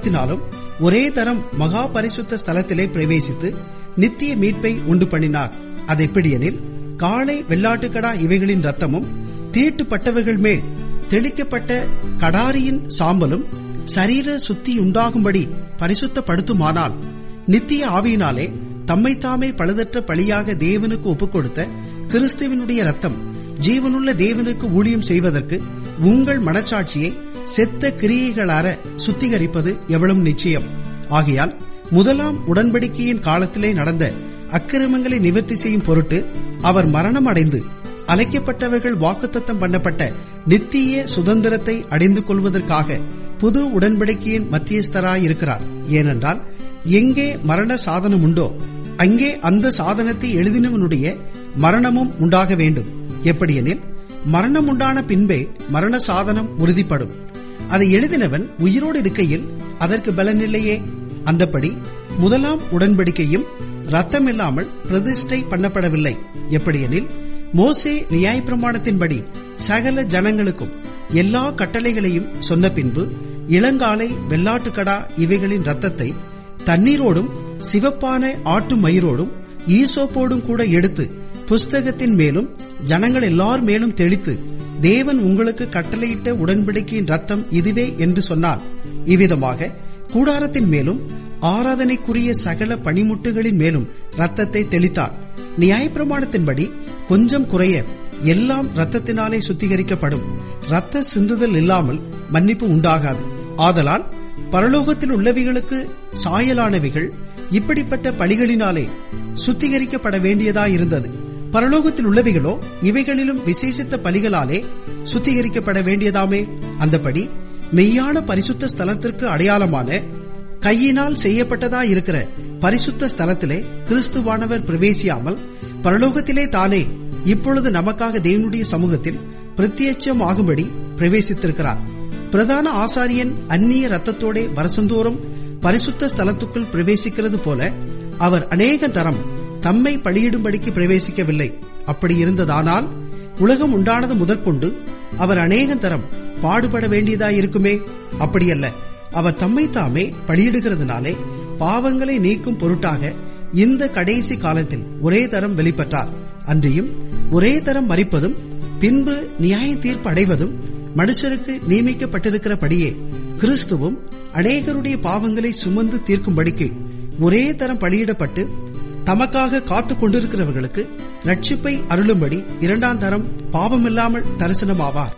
ரத்தத்தினாலும் ஒரே தரம் மகா பரிசுத்த ஸ்தலத்திலே பிரவேசித்து நித்திய மீட்பை உண்டு பண்ணினார் அது எப்படியெனில் காளை வெள்ளாட்டுக்கடா இவைகளின் ரத்தமும் தீட்டுப்பட்டவர்கள் மேல் தெளிக்கப்பட்ட கடாரியின் சாம்பலும் சரீர சுத்தி உண்டாகும்படி பரிசுத்தப்படுத்துமானால் நித்திய ஆவியினாலே தம்மைத்தாமே பழுதற்ற பழியாக தேவனுக்கு ஒப்புக்கொடுத்த கிறிஸ்துவினுடைய ரத்தம் ஜீவனுள்ள தேவனுக்கு ஊழியம் செய்வதற்கு உங்கள் மனச்சாட்சியை செத்த கிரியைகளார சுத்திகரிப்பது எவ்வளவு நிச்சயம் ஆகையால் முதலாம் உடன்படிக்கையின் காலத்திலே நடந்த அக்கிரமங்களை நிவர்த்தி செய்யும் பொருட்டு அவர் மரணம் அடைந்து அழைக்கப்பட்டவர்கள் வாக்குத்தத்தம் பண்ணப்பட்ட நித்திய சுதந்திரத்தை அடைந்து கொள்வதற்காக புது உடன்படிக்கையின் மத்தியஸ்தராயிருக்கிறார் ஏனென்றால் எங்கே மரண சாதனம் உண்டோ அங்கே அந்த சாதனத்தை எழுதினவனுடைய மரணமும் உண்டாக வேண்டும் எப்படியெனில் மரணம் உண்டான பின்பே மரண சாதனம் உறுதிப்படும் அதை எழுதினவன் உயிரோடு இருக்கையில் அதற்கு பலனில்லையே அந்தப்படி முதலாம் உடன்படிக்கையும் ரத்தமில்லாமல் பிரதிஷ்டை பண்ணப்படவில்லை எப்படியெனில் மோசே நியாயப்பிரமாணத்தின்படி சகல ஜனங்களுக்கும் எல்லா கட்டளைகளையும் சொன்ன பின்பு இளங்காலை வெள்ளாட்டுக்கடா இவைகளின் ரத்தத்தை தண்ணீரோடும் சிவப்பான ஆட்டு மயிரோடும் ஈசோப்போடும் கூட எடுத்து புஸ்தகத்தின் மேலும் ஜனங்கள் எல்லார் மேலும் தெளித்து தேவன் உங்களுக்கு கட்டளையிட்ட உடன்படிக்கையின் ரத்தம் இதுவே என்று சொன்னார் இவ்விதமாக கூடாரத்தின் மேலும் ஆராதனைக்குரிய சகல பனிமுட்டுகளின் மேலும் ரத்தத்தை தெளித்தார் நியாயப்பிரமாணத்தின்படி கொஞ்சம் குறைய எல்லாம் ரத்தத்தினாலே சுத்திகரிக்கப்படும் ரத்த சிந்துதல் இல்லாமல் மன்னிப்பு உண்டாகாது ஆதலால் பரலோகத்தில் உள்ளவைகளுக்கு சாயலானவைகள் இப்படிப்பட்ட பலிகளினாலே சுத்திகரிக்கப்பட வேண்டியதாயிருந்தது பரலோகத்தில் உள்ளவைகளோ இவைகளிலும் விசேஷித்த பலிகளாலே சுத்திகரிக்கப்பட வேண்டியதாமே அந்தபடி மெய்யான பரிசுத்த ஸ்தலத்திற்கு அடையாளமான கையினால் செய்யப்பட்டதாயிருக்கிற பரிசுத்த ஸ்தலத்திலே கிறிஸ்துவானவர் பிரவேசியாமல் பரலோகத்திலே தானே இப்பொழுது நமக்காக தேவனுடைய சமூகத்தில் பிரத்யட்சம் ஆகும்படி பிரவேசித்திருக்கிறார் பிரதான ஆசாரியன் அந்நிய ரத்தத்தோட வருஷந்தோறும் பரிசுத்த ஸ்தலத்துக்குள் பிரவேசிக்கிறது போல அவர் அநேக தரம் தம்மை பலியிடும்படிக்கு பிரவேசிக்கவில்லை அப்படி இருந்ததானால் உலகம் உண்டானது முதற்கொண்டு அவர் அநேக தரம் பாடுபட வேண்டியதாயிருக்குமே அப்படியல்ல அவர் தம்மை தாமே பலியிடுகிறதுனாலே பாவங்களை நீக்கும் பொருட்டாக இந்த கடைசி காலத்தில் ஒரே தரம் வெளிப்பட்டார் அன்றியும் ஒரே தரம் மறிப்பதும் பின்பு நியாய தீர்ப்பு அடைவதும் மனுஷருக்கு நியமிக்கப்பட்டிருக்கிறபடியே கிறிஸ்துவும் அநேகருடைய பாவங்களை சுமந்து தீர்க்கும்படிக்கு ஒரே தரம் பலியிடப்பட்டு தமக்காக காத்துக் கொண்டிருக்கிறவர்களுக்கு ரட்சிப்பை அருளும்படி இரண்டாம் தரம் பாவமில்லாமல் தரிசனமாவார்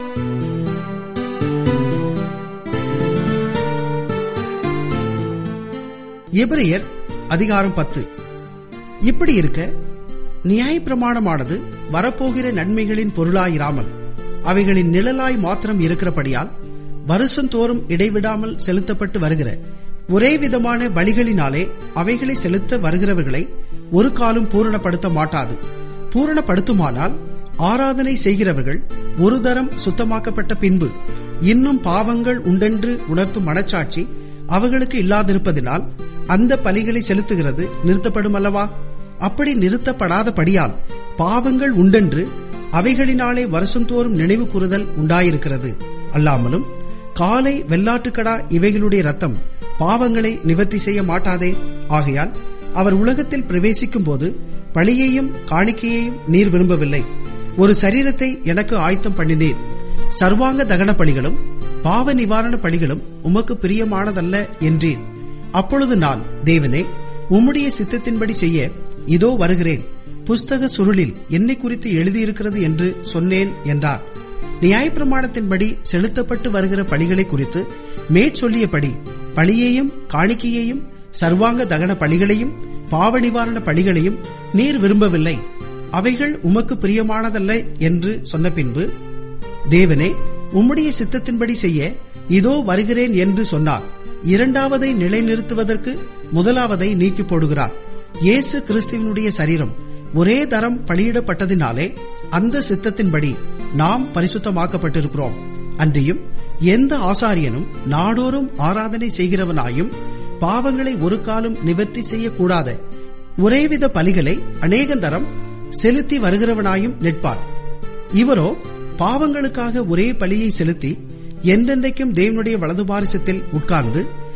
எபிரியர் அதிகாரம் பத்து இப்படி இருக்க நியாயப்பிரமாணமானது வரப்போகிற நன்மைகளின் பொருளாயிராமல் அவைகளின் நிழலாய் மாத்திரம் இருக்கிறபடியால் வருஷந்தோறும் இடைவிடாமல் செலுத்தப்பட்டு வருகிற ஒரே விதமான பலிகளினாலே அவைகளை செலுத்த வருகிறவர்களை ஒரு காலம் பூரணப்படுத்த மாட்டாது பூரணப்படுத்துமானால் ஆராதனை செய்கிறவர்கள் ஒரு தரம் சுத்தமாக்கப்பட்ட பின்பு இன்னும் பாவங்கள் உண்டென்று உணர்த்தும் மனச்சாட்சி அவர்களுக்கு இல்லாதிருப்பதினால் அந்த பலிகளை செலுத்துகிறது நிறுத்தப்படும் அல்லவா அப்படி நிறுத்தப்படாதபடியால் பாவங்கள் உண்டென்று அவைகளினாலே வருஷந்தோறும் நினைவு கூறுதல் உண்டாயிருக்கிறது அல்லாமலும் காலை வெள்ளாட்டுக்கடா இவைகளுடைய ரத்தம் பாவங்களை நிவர்த்தி செய்ய மாட்டாதே ஆகையால் அவர் உலகத்தில் பிரவேசிக்கும் போது பழியையும் காணிக்கையையும் நீர் விரும்பவில்லை ஒரு சரீரத்தை எனக்கு ஆயத்தம் பண்ணினீர் சர்வாங்க தகன பலிகளும் பாவ நிவாரண பலிகளும் உமக்கு பிரியமானதல்ல என்றேன் அப்பொழுது நான் தேவனே உம்முடைய சித்தத்தின்படி செய்ய இதோ வருகிறேன் புஸ்தக சுருளில் என்னை குறித்து எழுதியிருக்கிறது என்று சொன்னேன் என்றார் நியாயப்பிரமாணத்தின்படி செலுத்தப்பட்டு வருகிற பலிகளை குறித்து மேற்சொல்லியபடி பழியையும் காணிக்கையையும் சர்வாங்க தகன பலிகளையும் பாவ நிவாரண பலிகளையும் நீர் விரும்பவில்லை அவைகள் உமக்கு பிரியமானதல்ல என்று சொன்ன பின்பு தேவனே உம்முடைய சித்தத்தின்படி செய்ய இதோ வருகிறேன் என்று சொன்னார் இரண்டாவதை நிலைநிறுத்துவதற்கு முதலாவதை நீக்கி போடுகிறார் இயேசு கிறிஸ்துவனுடைய சரீரம் ஒரே தரம் பலியிடப்பட்டதினாலே அந்த சித்தத்தின்படி நாம் பரிசுத்தமாக்கப்பட்டிருக்கிறோம் அன்றியும் எந்த ஆசாரியனும் நாடோறும் ஆராதனை செய்கிறவனாயும் பாவங்களை ஒரு காலம் நிவர்த்தி செய்யக்கூடாத ஒரேவித பலிகளை அநேகந்தரம் செலுத்தி வருகிறவனாயும் நிற்பார் இவரோ பாவங்களுக்காக ஒரே பலியை செலுத்தி என்றென்றைக்கும் தேவனுடைய வலது பாரிசத்தில் உட்கார்ந்து